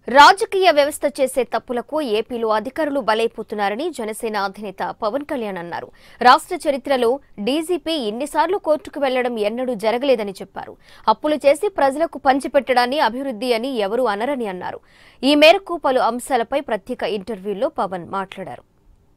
రాజకీయ వ్యవస్థ చేసే తప్పులకు ఏపీలో అధికారులు బలైపోతున్నారని జనసేన అధినేత పవన్ కళ్యాణ్ అన్నారు రాష్ట్ర చరిత్రలో డీజీపీ ఇన్నిసార్లు కోర్టుకు వెళ్లడం ఎన్నడూ జరగలేదని చెప్పారు అప్పులు చేసి ప్రజలకు పంచిపెట్టడాన్ని అభివృద్ధి అని ఎవరూ అనరని అన్నారు ఈ మేరకు పలు అంశాలపై ప్రత్యేక ఇంటర్వ్యూలో పవన్ మాట్లాడారు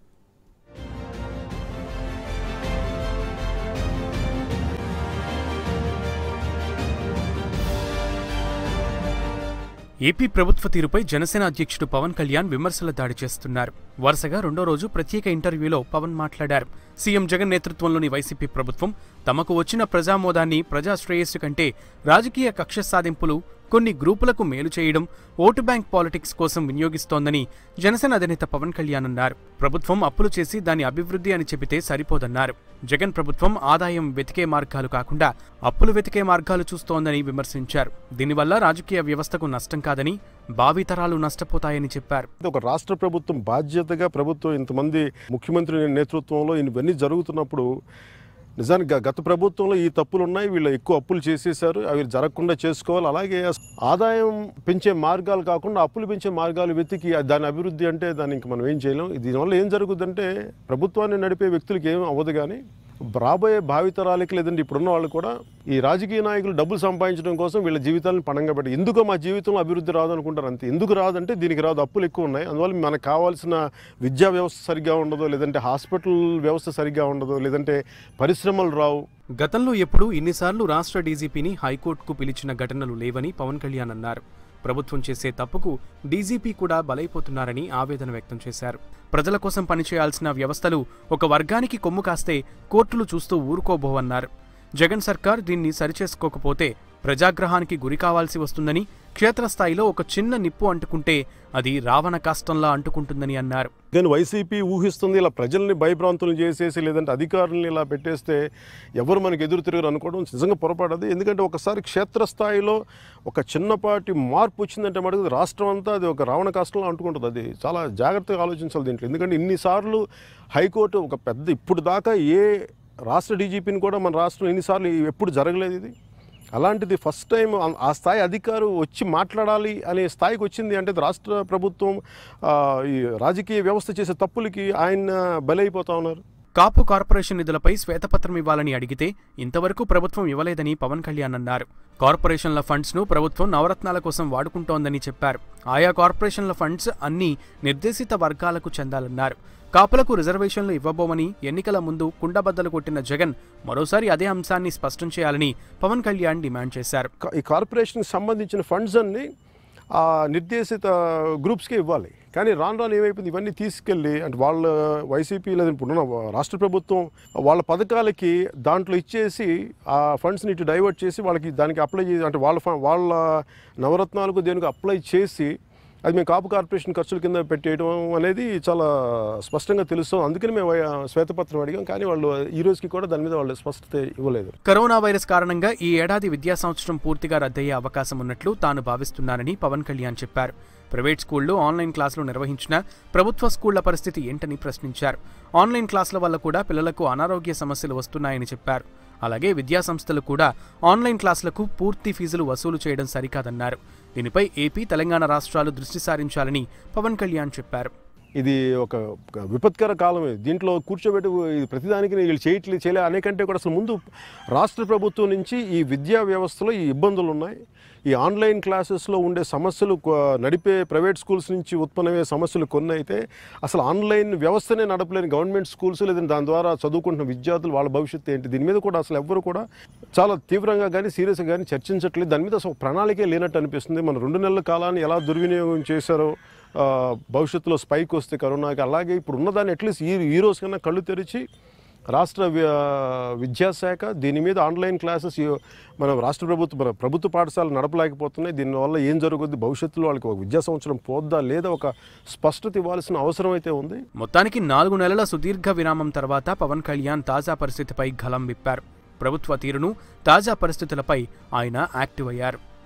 ఏపీ ప్రభుత్వ తీరుపై జనసేన అధ్యక్షుడు పవన్ కళ్యాణ్ విమర్శల దాడి చేస్తున్నారు వరుసగా రెండో రోజు ప్రత్యేక ఇంటర్వ్యూలో పవన్ మాట్లాడారు సీఎం జగన్ నేతృత్వంలోని వైసీపీ ప్రభుత్వం తమకు వచ్చిన ప్రజామోదాన్ని ప్రజా శ్రేయస్సు కంటే రాజకీయ కక్ష సాధింపులు కొన్ని గ్రూపులకు మేలు చేయడం ఓటు బ్యాంక్ పాలిటిక్స్ కోసం వినియోగిస్తోందని జనసేన అధినేత పవన్ కళ్యాణ్ అన్నారు ప్రభుత్వం అప్పులు చేసి దాని అభివృద్ధి అని చెబితే సరిపోదన్నారు జగన్ ప్రభుత్వం ఆదాయం వెతికే మార్గాలు కాకుండా అప్పులు వెతికే మార్గాలు చూస్తోందని విమర్శించారు దీనివల్ల రాజకీయ వ్యవస్థకు నష్టం కాదని భావితరాలు నష్టపోతాయని చెప్పారు ఇది ఒక రాష్ట్ర ప్రభుత్వం బాధ్యతగా ప్రభుత్వం ఇంతమంది ముఖ్యమంత్రి నేతృత్వంలో ఇవన్నీ జరుగుతున్నప్పుడు నిజానికి గ- గత ప్రభుత్వంలో ఈ తప్పులు ఉన్నాయి వీళ్ళు ఎక్కువ అప్పులు చేసేశారు అవి జరగకుండా చేసుకోవాలి అలాగే ఆదాయం పెంచే మార్గాలు కాకుండా అప్పులు పెంచే మార్గాలు వెతికి దాని అభివృద్ధి అంటే దాన్ని ఇంక మనం ఏం చేయలేం దీనివల్ల ఏం జరుగుతుందంటే ప్రభుత్వాన్ని నడిపే వ్యక్తులకి ఏం అవ్వదు కానీ రాబోయే భావితరాలకి లేదంటే ఇప్పుడున్న వాళ్ళు కూడా ఈ రాజకీయ నాయకులు డబ్బులు సంపాదించడం కోసం వీళ్ళ జీవితాలను పణంగా పెట్టి ఎందుకో మా జీవితంలో అభివృద్ధి రాదు అనుకుంటారు అంతే ఎందుకు రాదంటే దీనికి రాదు అప్పులు ఎక్కువ ఉన్నాయి అందువల్ల మనకు కావాల్సిన విద్యా వ్యవస్థ సరిగ్గా ఉండదు లేదంటే హాస్పిటల్ వ్యవస్థ సరిగ్గా ఉండదు లేదంటే పరిశ్రమలు రావు గతంలో ఎప్పుడూ ఇన్నిసార్లు రాష్ట్ర డీజీపీని హైకోర్టుకు పిలిచిన ఘటనలు లేవని పవన్ కళ్యాణ్ అన్నారు ప్రభుత్వం చేసే తప్పుకు డీజీపీ కూడా బలైపోతున్నారని ఆవేదన వ్యక్తం చేశారు ప్రజల కోసం పనిచేయాల్సిన వ్యవస్థలు ఒక వర్గానికి కొమ్ము కాస్తే కోర్టులు చూస్తూ ఊరుకోబోవన్నారు జగన్ సర్కార్ దీన్ని సరిచేసుకోకపోతే ప్రజాగ్రహానికి గురి కావాల్సి వస్తుందని క్షేత్రస్థాయిలో ఒక చిన్న నిప్పు అంటుకుంటే అది రావణ కాష్టంలా అంటుకుంటుందని అన్నారు కానీ వైసీపీ ఊహిస్తుంది ఇలా ప్రజల్ని భయభ్రాంతులు చేసేసి లేదంటే అధికారులను ఇలా పెట్టేస్తే ఎవరు మనకు ఎదురు తిరగరు అనుకోవడం నిజంగా పొరపాటది ఎందుకంటే ఒకసారి క్షేత్రస్థాయిలో ఒక చిన్నపాటి మార్పు వచ్చిందంటే మటుకు రాష్ట్రం అంతా అది ఒక రావణ కాష్టంలో అంటుకుంటుంది అది చాలా జాగ్రత్తగా ఆలోచించాలి దీంట్లో ఎందుకంటే ఇన్నిసార్లు హైకోర్టు ఒక పెద్ద ఇప్పుడు దాకా ఏ రాష్ట్ర డీజీపీని కూడా మన రాష్ట్రం ఎన్నిసార్లు ఎప్పుడు జరగలేదు ఇది అలాంటిది ఫస్ట్ టైం ఆ- ఆ స్థాయి అధికారు వచ్చి మాట్లాడాలి అనే స్థాయికి వచ్చింది అంటే ఇది రాష్ట్ర ప్రభుత్వం ఆ, ఈ రాజకీయ వ్యవస్థ చేసే తప్పులకి ఆయన బలైపోతా ఉన్నారు కాపు కార్పొరేషన్ నిధులపై శ్వేతపత్రం ఇవ్వాలని అడిగితే ఇంతవరకు ప్రభుత్వం ఇవ్వలేదని పవన్ కళ్యాణ్ అన్నారు కార్పొరేషన్ల ఫండ్స్ ను ప్రభుత్వం నవరత్నాల కోసం వాడుకుంటోందని చెప్పారు ఆయా కార్పొరేషన్ల ఫండ్స్ అన్ని నిర్దేశిత వర్గాలకు చెందాలన్నారు కాపులకు రిజర్వేషన్లు ఇవ్వబోమని ఎన్నికల ముందు కుండబద్దలు కొట్టిన జగన్ మరోసారి అదే అంశాన్ని స్పష్టం చేయాలని పవన్ కళ్యాణ్ డిమాండ్ చేశారు క- ఈ కార్పొరేషన్కి సంబంధించిన ఫండ్స్ అన్ని ఆ నిర్దేశిత గ్రూప్స్కే ఇవ్వాలి కానీ రాను రాను ఏమైపోయింది ఇవన్నీ తీసుకెళ్ళి అంటే వాళ్ళ వైసీపీ లేదా ఇప్పుడున్న రాష్ట్ర ప్రభుత్వం వాళ్ళ పథకాలకి దాంట్లో ఇచ్చేసి ఆ ఫండ్స్ని ఇటు డైవర్ట్ చేసి వాళ్ళకి దానికి అప్లై చేసి అంటే వాళ్ళ ఫ- వాళ్ళ నవరత్నాలకు దేనికి అప్లై చేసి అది మేము కాపు కార్పొరేషన్ ఖర్చుల కింద పెట్టేయడం అనేది చాలా స్పష్టంగా తెలుస్తుంది అందుకని మేము ఆ శ్వేతపత్రం అడిగాం కానీ వాళ్ళు ఈ రోజుకి కూడా దాని మీద వాళ్ళు స్పష్టత ఇవ్వలేదు కరోనా వైరస్ కారణంగా ఈ ఏడాది విద్యా సంవత్సరం పూర్తిగా రద్దయ్యే అవకాశం ఉన్నట్లు తాను భావిస్తున్నానని పవన్ కళ్యాణ్ చెప్పారు ప్రైవేట్ స్కూళ్లు ఆన్లైన్ క్లాసులు నిర్వహించినా ప్రభుత్వ స్కూళ్ల పరిస్థితి ఏంటని ప్రశ్నించారు ఆన్లైన్ క్లాసుల వల్ల కూడా పిల్లలకు అనారోగ్య సమస్యలు వస్తున్నాయని చెప్పారు అలాగే విద్యా సంస్థలు కూడా ఆన్లైన్ క్లాసులకు పూర్తి ఫీజులు వసూలు చేయడం సరికాదన్నారు దీనిపై ఏపీ తెలంగాణ రాష్ట్రాలు దృష్టి సారించాలని పవన్ కళ్యాణ్ చెప్పారు ఇది ఒక ఒక విపత్కర కాలమే దీంట్లో కూర్చోబెట్టి ఇది ప్రతిదానికి వీళ్ళు చేయట్లేదు చేయలే అనేకంటే కూడా అసలు ముందు రాష్ట్ర ప్రభుత్వం నుంచి ఈ విద్యా వ్యవస్థలో ఈ ఇబ్బందులు ఉన్నాయి ఈ ఆన్లైన్ క్లాసెస్లో ఉండే సమస్యలు కొ- నడిపే ప్రైవేట్ స్కూల్స్ నుంచి ఉత్పన్నమయ్యే సమస్యలు కొన్ని అయితే అసలు ఆన్లైన్ వ్యవస్థనే నడపలేని గవర్నమెంట్ స్కూల్స్ లేదంటే దాని ద్వారా చదువుకుంటున్న విద్యార్థులు వాళ్ళ భవిష్యత్తు ఏంటి దీని మీద కూడా అసలు ఎవ్వరు కూడా చాలా తీవ్రంగా కానీ సీరియస్గా కానీ చర్చించట్లేదు దాని మీద అసలు ఒక ప్రణాళికే లేనట్టు అనిపిస్తుంది మన రెండు నెలల కాలాన్ని ఎలా దుర్వినియోగం చేశారో ఆ, భవిష్యత్తులో స్పైక్ వస్తే కరోనాకి అలాగే ఇప్పుడు ఉన్నదాన్ని అట్లీస్ట్ ఈ ఈ రోజు కన్నా కళ్ళు తెరిచి రాష్ట్ర వి- విద్యాశాఖ దీని మీద ఆన్లైన్ క్లాసెస్ ఈ- మన రాష్ట్ర ప్రభుత్వ మన ప్రభుత్వ పాఠశాలలు నడపలేకపోతున్నాయి దీనివల్ల ఏం జరుగుద్ది భవిష్యత్తులో వాళ్ళకి ఒక విద్యా సంవత్సరం పోద్దా లేదా ఒక స్పష్టత ఇవ్వాల్సిన అవసరం అయితే ఉంది మొత్తానికి నాలుగు నెలల సుదీర్ఘ విరామం తర్వాత పవన్ కళ్యాణ్ తాజా పరిస్థితిపై గలం విప్పారు ప్రభుత్వ తీరును తాజా పరిస్థితులపై ఆయన యాక్టివ్ అయ్యారు